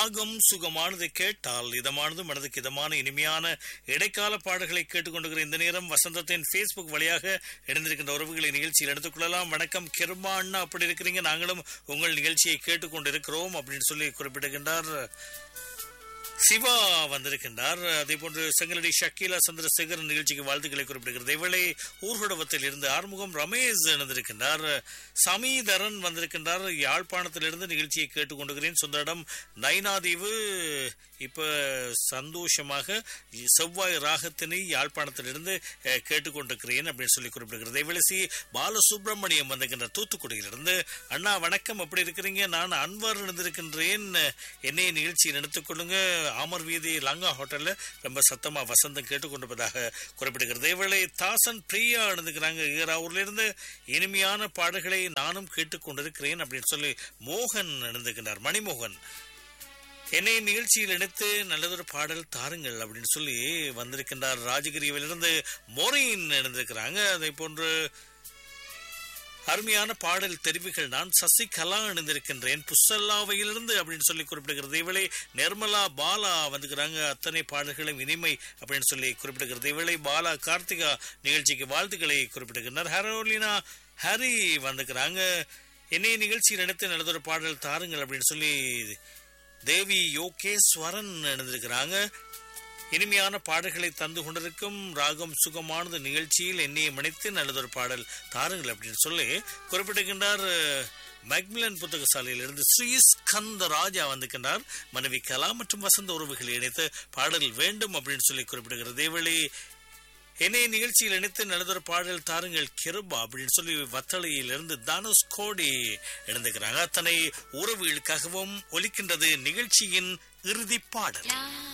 ராகம் சுகமானது கேட்டால் இதமானது மனதுக்கு இதமான இனிமையான இடைக்கால பாடல்களை கேட்டுக்கொண்டிருக்கிற இந்த நேரம் வசந்தத்தின் ஃபேஸ்புக் வழியாக இணைந்திருக்கின்ற உறவுகளை நிகழ்ச்சியில் எடுத்துக்கொள்ளலாம் வணக்கம் கிருமா அண்ணா அப்படி இருக்கிறீங்க நாங்களும் உங்கள் நிகழ்ச்சியை கேட்டுக்கொண்டிருக்கிறோம் அப்படின்னு சொல்லி குறிப்பிடுகின்றார் சிவா வந்திருக்கின்றார் அதே போன்று செங்கலடி ஷக்கீலா சந்திரசேகர் நிகழ்ச்சிக்கு வாழ்த்துக்களை குறிப்பிடுகிறது இவளை ஊர்கடவத்தில் இருந்து ஆறுமுகம் ரமேஷ் இணைந்திருக்கின்றார் சமீதரன் வந்திருக்கின்றார் யாழ்ப்பாணத்திலிருந்து நிகழ்ச்சியை கேட்டுக்கொண்டிருக்கிறேன் சொந்த இடம் நைனாதீவு இப்ப சந்தோஷமாக செவ்வாய் ராகத்தினை யாழ்ப்பாணத்திலிருந்து அஹ், கேட்டுக்கொண்டிருக்கிறேன் அப்படின்னு சொல்லி குறிப்பிடுகிறது இவளை சி பாலசுப்ரமணியம் வந்திருக்கின்றார் தூத்துக்குடியிலிருந்து அண்ணா வணக்கம் எப்படி இருக்கிறீங்க நான் அன்வர் இருந்திருக்கின்றேன் என்னை நிகழ்ச்சியில் எடுத்துக் கொள்ளுங்க ஆமர் வீதி லங்கா ஹோட்டல்ல ரொம்ப சத்தமா வசந்தம் கேட்டுக்கொண்டிருப்பதாக குறிப்பிடுகிறது இவளை தாசன் பிரியா இருந்துக்கிறாங்க ஈராவூர்ல இருந்து இனிமையான பாடல்களை நானும் கேட்டுக்கொண்டிருக்கிறேன் அப்படின்னு சொல்லி மோகன் இருந்துக்கிறார் மணிமோகன் என்னை நிகழ்ச்சியில் இணைத்து நல்லதொரு பாடல் தாருங்கள் அப்படின்னு சொல்லி வந்திருக்கின்றார் ராஜகிரியிலிருந்து மொரின் இருந்திருக்கிறாங்க அதே போன்று அருமையான பாடல் தெரிவுகள் நான் சசிகலா இணைந்திருக்கின்றேன் புசல்லாவையிலிருந்து அப்படின்னு சொல்லி குறிப்பிடுகிறது இவளை நிர்மலா பாலா வந்துக்கிறாங்க அத்தனை பாடல்களும் இனிமை அப்படின்னு சொல்லி குறிப்பிடுகிறது இவளை பாலா கார்த்திகா நிகழ்ச்சிக்கு வாழ்த்துக்களை குறிப்பிடுகின்றனர் ஹரோலினா ஹரி வந்துக்கிறாங்க என்னை நிகழ்ச்சியில் எடுத்து நல்லதொரு பாடல் தாருங்கள் அப்படின்னு சொல்லி தேவி யோகேஸ்வரன் இணைந்திருக்கிறாங்க இனிமையான பாடல்களை தந்து கொண்டிருக்கும் ராகம் சுகமானது நிகழ்ச்சியில் என்னையை மணித்து நல்லதொரு பாடல் தாருங்கள் அப்படின்னு சொல்லி குறிப்பிடுகின்றார் மெக்மிலன் புத்தகசாலையிலிருந்து ஸ்ரீ ஸ்கந்த ராஜா வந்திருக்கின்றார் மனைவி கலா மற்றும் வசந்த உறவுகளை இணைத்து பாடல் வேண்டும் அப்படின்னு சொல்லி குறிப்பிடுகிறது தேவளி என்னை நிகழ்ச்சியில் இணைத்து நல்லதொரு பாடல் தாருங்கள் கிருபா அப்படின்னு சொல்லி வத்தளையிலிருந்து தனுஷ் கோடி இணைந்துக்கிறாங்க அத்தனை உறவுகளுக்காகவும் ஒலிக்கின்றது நிகழ்ச்சியின் இறுதி பாடல் லா